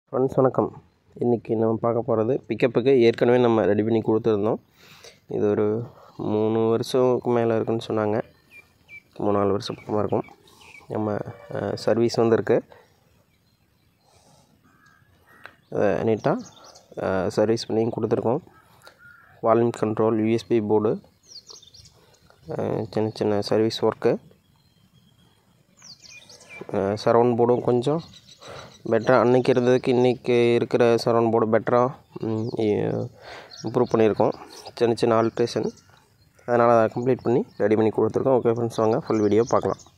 friends வணக்கம் இன்றைக்கி நம்ம பார்க்க போகிறது பிக்கப்புக்கு ஏற்கனவே நம்ம ரெடி பண்ணி கொடுத்துருந்தோம் இது ஒரு மூணு வருஷத்துக்கு மேலே இருக்குன்னு சொன்னாங்க மூணு நாலு வருஷம் பக்கமாக இருக்கும் நம்ம சர்வீஸ் வந்திருக்கு நீட்டாக சர்வீஸ் பண்ணி கொடுத்துருக்கோம் வால்யூம் கண்ட்ரோல் யூஎஸ்பி போர்டு சின்ன சின்ன சர்வீஸ் ஒர்க்கு சரவுண்ட் போர்டும் கொஞ்சம் பெட்டராக அன்றைக்கி இருந்ததுக்கு இன்றைக்கி இருக்கிற சரவுண்ட் போர்டு பெட்டராக இம்ப்ரூவ் பண்ணியிருக்கோம் சின்ன சின்ன ஆல்ட்ரேஷன் அதனால் அதை கம்ப்ளீட் பண்ணி ரெடி பண்ணி கொடுத்துருக்கோம் ஓகே ஃப்ரெண்ட்ஸ் வாங்க ஃபுல் வீடியோ பார்க்கலாம்